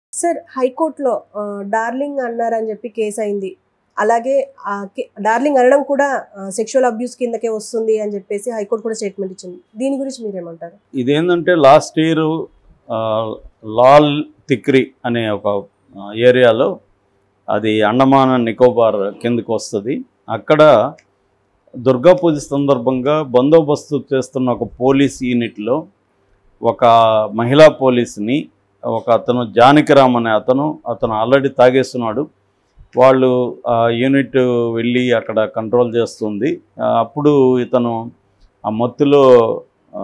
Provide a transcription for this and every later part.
sir హైకోర్టులో ఆ, darling అన్నారని చెప్పి కేసు అయింది అలాగే ఆ కే- డార్లింగ్ అనడం కూడా సెక్షువల్ అబ్యూస్ కిందకే వస్తుంది అని చెప్పేసి హైకోర్టు కూడా స్టేట్మెంట్ ఇచ్చింది దీని గురించి మీరేమంటారు ఇదేంటంటే లాస్ట్ ఇయర్ లాల్ తిక్రి అనే ఒక ఆ, ఏరియాలో అది అండమాన్ అండ్ నికోబార్ కిందకు వస్తుంది అక్కడ దుర్గా పూజ సందర్భంగా బందోబస్తు చేస్తున్న ఒక పోలీస్ యూనిట్లో ఒక మహిళా పోలీసుని ఒక అతను జానకిరామ్ అనే అతను అతను ఆల్రెడీ తాగేస్తున్నాడు వాళ్ళు ఆ యూనిట్ వెళ్ళి అక్కడ కంట్రోల్ చేస్తుంది ఆ, అప్పుడు ఇతను ఆ మత్తులో ఆ,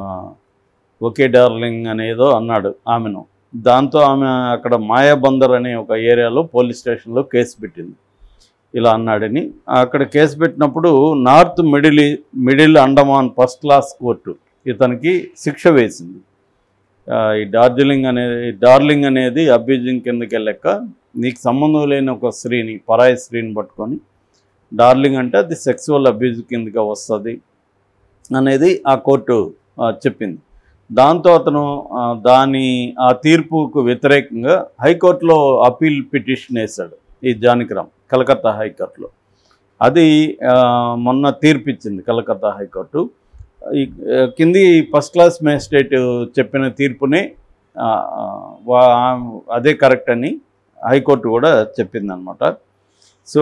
ఒకే డార్లింగ్ అనేదో అన్నాడు ఆమెను దాంతో ఆమె అక్కడ మాయాబందర్ అనే ఒక ఏరియాలో పోలీస్ స్టేషన్లో కేసు పెట్టింది ఇలా అన్నాడని అక్కడ కేసు పెట్టినప్పుడు north middle middle Andaman first class court ఇతనికి శిక్ష వేసింది ఆ, ఈ డార్జిలింగ్ అనేది డార్లింగ్ అనేది అబ్యూజింగ్ కిందకి లెక్క నీకు సంబంధం లేని ఒక స్త్రీని పరాయి స్త్రీని పట్టుకొని డార్లింగ్ అంటే అది సెక్సువల్ అబ్యూజ్ కిందగా వస్తుంది అనేది ఆ కోర్టు ఆ, చెప్పింది దాంతో అతను ఆ, దాని ఆ తీర్పుకు వ్యతిరేకంగా హైకోర్టులో అప్పీల్ పిటిషన్ వేశాడు ఈ జానకిరామ్ కలకత్తా హైకోర్టులో అది ఆ, మొన్న తీర్పు ఇచ్చింది కలకత్తా హైకోర్టు ఈ ఆ, కింది ఫస్ట్ క్లాస్ మేజిస్ట్రేట్ చెప్పిన తీర్పునే ఆ, ఆ, వా- అదే కరెక్ట్ అని హైకోర్టు కూడా చెప్పిందనమాట సో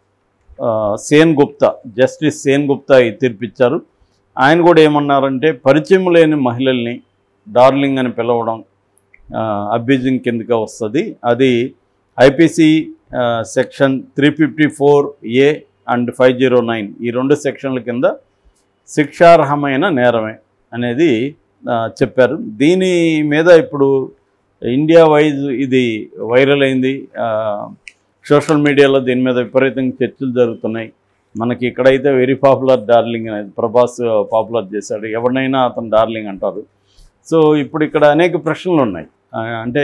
ఆ, సేన్ గుప్తా జస్టిస్ సేన్ గుప్తా ఈ తీర్పు ఇచ్చారు ఆయన కూడా ఏమన్నారంటే పరిచయం లేని మహిళల్ని డార్లింగ్ అని పిలవడం అబ్యూజింగ్ కిందగా వస్తుంది అది IPC section three fifty four A and five zero nine ఈ రెండు సెక్షన్ల కింద శిక్షార్హమైన నేరమే అనేది ఆ, చెప్పారు దీని మీద ఇప్పుడు ఇండియా వైజ్ ఇది వైరల్ అయింది ఆ, సోషల్ మీడియాలో దీని మీద విపరీతంగా చర్చలు జరుగుతున్నాయి మనకి ఇక్కడైతే వెరీ పాపులర్ డార్లింగ్ అనేది ప్రభాస్ పాపులర్ చేశాడు ఎవరినైనా అతను డార్లింగ్ అంటారు సో ఇప్పుడు ఇక్కడ అనేక ప్రశ్నలు ఉన్నాయి ఆ, అంటే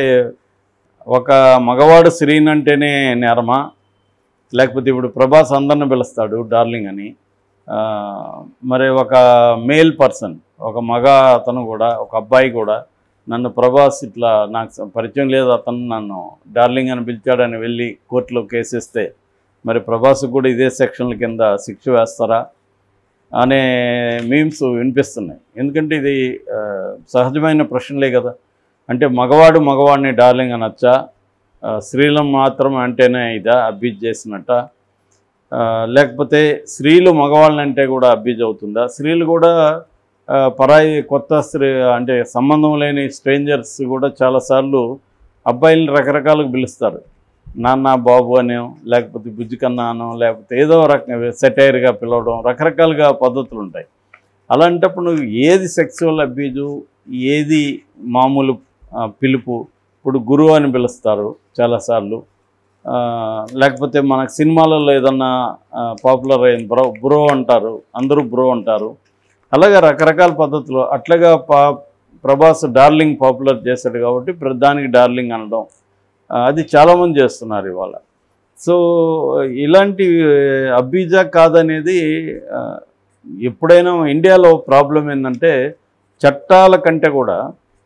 ఒక మగవాడు స్త్రీని అంటేనే నేరమా లేకపోతే ఇప్పుడు ప్రభాస్ అందరిని పిలుస్తాడు డార్లింగ్ అని ఆ, మరి ఒక మేల్ పర్సన్ ఒక మగ అతను కూడా ఒక అబ్బాయి కూడా నన్ను ప్రభాస్ ఇట్లా నాకు స- పరిచయం లేదు అతను నన్ను డార్లింగ్ అని పిలిచాడని వెళ్ళి కోర్టులో కేసేస్తే మరి ప్రభాస్ కూడా ఇదే సెక్షన్ల కింద శిక్ష వేస్తారా అనే మీమ్స్ వినిపిస్తున్నాయి ఎందుకంటే ఇది ఆ, సహజమైన ప్రశ్నలే కదా అంటే మగవాడు మగవాడిని డార్లింగ్ అనొచ్చా ఆ, స్త్రీలను మాత్రం అంటేనే ఇదా అబ్యూజ్ చేసినట్ట ఆ, లేకపోతే స్త్రీలు మగవాళ్ళని అంటే కూడా అబ్యూజ్ అవుతుందా స్త్రీలు కూడా ఆ, పరాయి కొత్త స్త్రీ అంటే సంబంధం లేని స్ట్రేంజర్స్ కూడా చాలాసార్లు అబ్బాయిలను రకరకాలుగా పిలుస్తారు నాన్న బాబు అనో లేకపోతే బుజ్జి కన్నా అనో లేకపోతే ఏదో రకం సెటైర్గా పిలవడం రకరకాలుగా పద్ధతులు ఉంటాయి అలాంటప్పుడు నువ్వు ఏది సెక్సువల్ అబ్యూజు ఏది మామూలు ఆ, పిలుపు ఇప్పుడు గురువు అని పిలుస్తారు చాలాసార్లు ఆ, లేకపోతే మనకు సినిమాలలో ఏదన్నా పాపులర్ అయిన బ్రో బ్రో అంటారు అందరూ బ్రో అంటారు అలాగే రకరకాల పద్ధతులు అట్లాగా పా ప్రభాస్ డార్లింగ్ పాపులర్ చేశాడు కాబట్టి ప్ర- దానికి డార్లింగ్ అనడం ఆ, అది చాలామంది చేస్తున్నారు ఇవాళ సో ఇలాంటి అబ్బీజా కాదనేది ఆ, ఎప్పుడైనా ఇండియాలో ప్రాబ్లం ఏంటంటే చట్టాల కంటే కూడా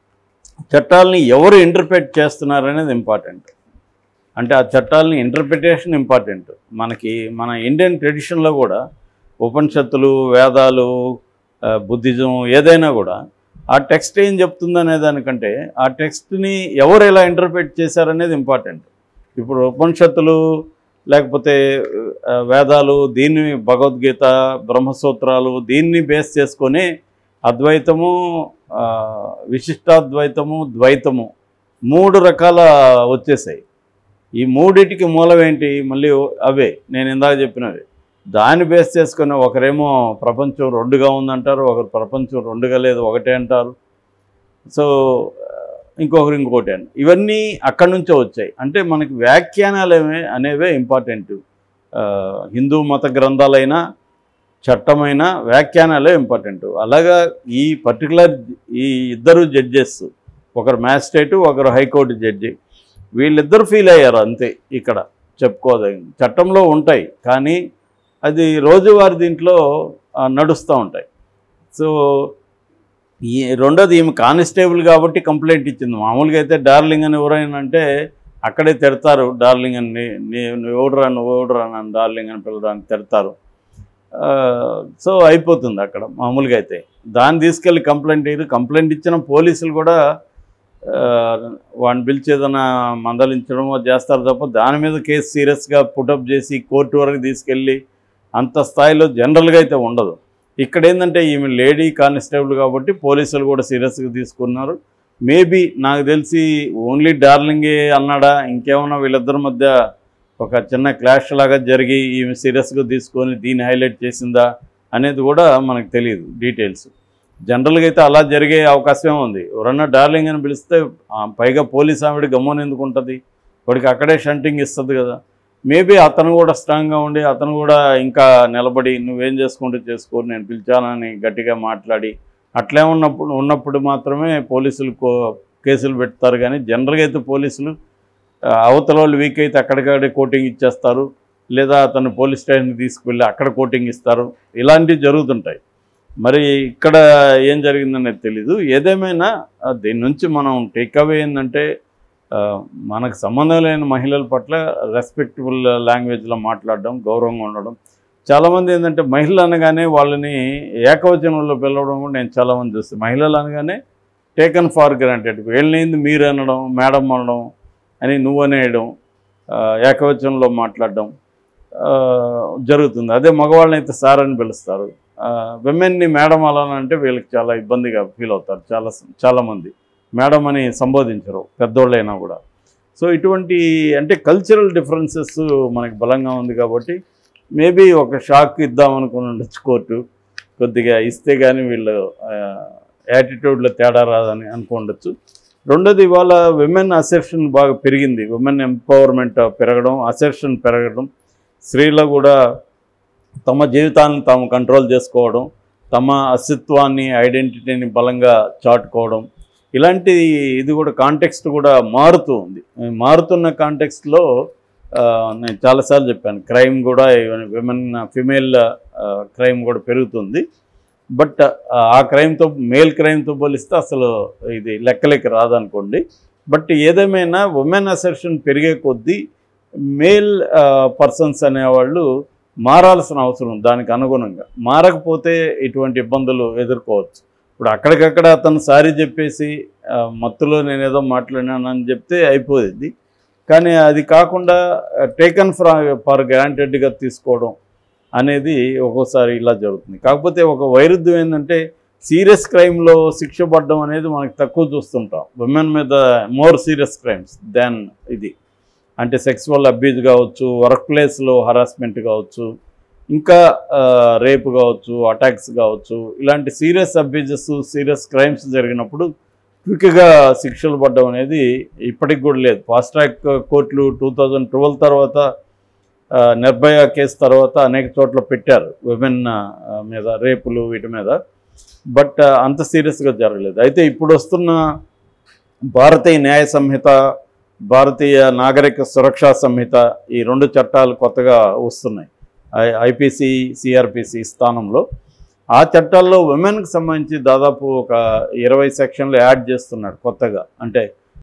చట్టాలని ఎవరు ఇంటర్ప్రిట్ చేస్తున్నారనేది ఇంపార్టెంట్ అంటే ఆ చట్టాలని ఇంటర్ప్రిటేషన్ ఇంపార్టెంట్ మనకి మన ఇండియన్ ట్రెడిషన్లో కూడా ఉపనిషత్తులు వేదాలు ఆ, బుద్ధిజం ఏదైనా కూడా ఆ టెక్స్ట్ ఏం చెప్తుందనే దానికంటే ఆ టెక్స్ట్ని ఎవరు ఎలా ఇంటర్ప్రిట్ చేశారనేది ఇంపార్టెంట్ ఇప్పుడు ఉపనిషత్తులు లేకపోతే ఆ, వేదాలు దీన్ని భగవద్గీత బ్రహ్మసూత్రాలు దీన్ని బేస్ చేసుకొని అద్వైతము ఆ, విశిష్టాద్వైతము ద్వైతము మూడు రకాల వచ్చేసాయి ఈ మూడిటికి మూలం ఏంటి మళ్ళీ అవే నేను ఇందాక చెప్పినవి దాన్ని బేస్ చేసుకుని ఒకరేమో ప్రపంచం రెండుగా ఉందంటారు ఒకరు ప్రపంచం రెండుగా లేదు ఒకటే అంటారు సో ఆ, ఇంకొకరు ఇంకొకటి అని ఇవన్నీ అక్కడి నుంచే వచ్చాయి అంటే మనకి వ్యాఖ్యానాలు ఏమే అనేవే ఇంపార్టెంట్ ఆ, హిందూ మత గ్రంథాలైనా చట్టమైన వ్యాఖ్యానాలే ఇంపార్టెంట్ అలాగా ఈ పర్టికులర్ ఈ ఇద్దరు జడ్జెస్ ఒకరు మ్యాజిస్ట్రేటు ఒకరు హైకోర్టు జడ్జి వీళ్ళిద్దరు ఫీల్ అయ్యారు అంతే ఇక్కడ చెప్పుకోదగింది చట్టంలో ఉంటాయి కానీ అది రోజువారి దీంట్లో ఆ, నడుస్తూ ఉంటాయి సో ఈ రెండోది ఈమె కానిస్టేబుల్ కాబట్టి కంప్లైంట్ ఇచ్చింది మామూలుగా అయితే డార్లింగ్ అని ఎవరైనా అంటే అక్కడే తిడతారు డార్లింగ్ అని నీ- నీ నువ్వు ఎవడురా నువ్వు ఎవడురా నన్ను డార్లింగ్ అని పిలవడానికి తిడతారు ఆ, సో అయిపోతుంది అక్కడ మామూలుగా అయితే దాన్ని తీసుకెళ్ళి కంప్లైంట్ ఇయ్యరు కంప్లైంట్ ఇచ్చిన పోలీసులు కూడా ఆ, వాడిని పిలిచి ఏదైనా మందలించడమో చేస్తారు తప్ప దాని మీద కేసు సీరియస్గా పుటప్ చేసి కోర్టు వరకు తీసుకెళ్ళి అంత స్థాయిలో జనరల్గా అయితే ఉండదు ఇక్కడ ఏంటంటే ఈమె లేడీ కానిస్టేబుల్ కాబట్టి పోలీసులు కూడా సీరియస్గా తీసుకున్నారు మేబీ నాకు తెలిసి ఓన్లీ డార్లింగే అన్నాడా ఇంకేమన్నా వీళ్ళిద్దరి మధ్య ఒక చిన్న క్లాష్ లాగా జరిగి ఈమె సీరియస్గా తీసుకొని దీన్ని హైలైట్ చేసిందా అనేది కూడా మనకు తెలియదు డీటెయిల్స్ జనరల్గా అయితే అలా జరిగే అవకాశమే ఉంది ఎవరన్నా డార్లింగ్ అని పిలిస్తే ఆ, పైగా పోలీస్ ఆవిడ గమ్మున ఎందుకు ఉంటుంది వాడికి అక్కడే షంటింగ్ ఇస్తుంది కదా మేబీ అతను కూడా స్ట్రాంగ్గా ఉండి అతను కూడా ఇంకా నిలబడి నువ్వేం చేసుకుంటే చేసుకో నేను పిలిచానని గట్టిగా మాట్లాడి అట్లే ఉన్నప్పుడు ఉన్నప్పుడు మాత్రమే పోలీసులు కో- కేసులు పెడతారు కానీ జనరల్గా అయితే పోలీసులు ఆ, అవతల వాళ్ళు వీక్ అయితే అక్కడికక్కడే కోటింగ్ ఇచ్చేస్తారు లేదా అతను పోలీస్ స్టేషన్కి తీసుకువెళ్ళి అక్కడ కోటింగ్ ఇస్తారు ఇలాంటివి జరుగుతుంటాయి మరి ఇక్కడ ఏం జరిగిందనేది తెలీదు ఏదేమైనా ఆ, దీని నుంచి మనం టేక్అవే ఏంటంటే ఆ, మనకు సంబంధం లేని మహిళల పట్ల రెస్పెక్టబుల్ లాంగ్వేజ్లో మాట్లాడడం గౌరవంగా ఉండడం చాలామంది ఏంటంటే మహిళలు అనగానే వాళ్ళని ఏకవచనంలో పిలవడం కూడా నేను చాలామంది చూస్తాను మహిళలు అనగానే టేకన్ ఫార్ గ్రాంటెడ్ వీళ్ళని మీరు అనడం మేడం అనడం అని నువ్వు అనేయడం ఆ, ఏకవచనంలో మాట్లాడడం ఆ, జరుగుతుంది అదే మగవాళ్ళని అయితే సార్ అని పిలుస్తారు విమెన్ని మేడం అలా అంటే వీళ్ళకి చాలా ఇబ్బందిగా ఫీల్ అవుతారు చాలా చాలామంది మేడం అని సంబోధించరు పెద్దోళ్ళైనా కూడా సో ఇటువంటి అంటే కల్చరల్ డిఫరెన్సెస్ మనకి బలంగా ఉంది కాబట్టి మేబీ ఒక షాక్ ఇద్దాం అనుకుని ఉండొచ్చు కోర్టు కొద్దిగా ఇస్తే కానీ వీళ్ళు యాటిట్యూడ్లో తేడా రాదని అనుకుండొచ్చు రెండోది ఇవాళ విమెన్ అసెప్షన్ బాగా పెరిగింది విమెన్ ఎంపవర్మెంట్ పెరగడం అసెప్షన్ పెరగడం స్త్రీలు కూడా తమ జీవితాన్ని తాము కంట్రోల్ చేసుకోవడం తమ అస్తిత్వాన్ని ఐడెంటిటీని బలంగా చాటుకోవడం ఇలాంటి ఇది కూడా కాంటెక్స్ట్ కూడా మారుతూ ఉంది ఈ మారుతున్న కాంటెక్స్ట్లో నేను చాలాసార్లు చెప్పాను క్రైమ్ కూడా విమెన్ ఫిమేల్ క్రైమ్ కూడా పెరుగుతుంది బట్ ఆ క్రైమ్తో మేల్ క్రైమ్తో పోలిస్తే అసలు ఇది లెక్కలెక్క రాదనుకోండి బట్ ఏదేమైనా ఉమెన్ అసెప్షన్ పెరిగే కొద్దీ మేల్ పర్సన్స్ అనేవాళ్ళు మారాల్సిన అవసరం ఉంది దానికి అనుగుణంగా మారకపోతే ఇటువంటి ఇబ్బందులు ఎదుర్కోవచ్చు ఇప్పుడు అక్కడికక్కడ అతను సారీ చెప్పేసి ఆ, మత్తులో నేనేదో మాట్లాడినానని చెప్తే అయిపోయింది కానీ అది కాకుండా టేకన్ ఫర్ ఫర్ గ్రాంటెడ్గా తీసుకోవడం అనేది ఒక్కోసారి ఇలా జరుగుతుంది కాకపోతే ఒక వైరుధ్యం ఏంటంటే సీరియస్ క్రైమ్లో శిక్ష పడడం అనేది మనకి తక్కువ చూస్తుంటాం విమెన్ మీద మోర్ సీరియస్ క్రైమ్స్ దాన్ ఇది అంటే సెక్సువల్ అబ్యూజ్ కావచ్చు వర్క్ ప్లేస్లో హరాస్మెంట్ కావచ్చు ఇంకా రేపు కావచ్చు అటాక్స్ కావచ్చు ఇలాంటి సీరియస్ అబ్యూజెస్ సీరియస్ క్రైమ్స్ జరిగినప్పుడు క్విక్గా శిక్షలు పడడం అనేది ఇప్పటికి కూడా లేదు ఫాస్ట్ ట్రాక్ కోర్టులు టూ థౌజండ్ ట్వెల్వ్ తర్వాత ఆ, నిర్భయ కేసు తర్వాత అనేక చోట్ల పెట్టారు విమెన్ మీద రేపులు వీటి మీద బట్ అంత సీరియస్గా జరగలేదు అయితే ఇప్పుడు వస్తున్న భారతీయ న్యాయ సంహిత భారతీయ నాగరిక సురక్షా సంహిత ఈ రెండు చట్టాలు కొత్తగా వస్తున్నాయి ఐ ఐపీసీ సిఆర్పిసి స్థానంలో ఆ చట్టాల్లో ఉమెన్కి సంబంధించి దాదాపు ఒక ఇరవై సెక్షన్లు యాడ్ చేస్తున్నాడు కొత్తగా అంటే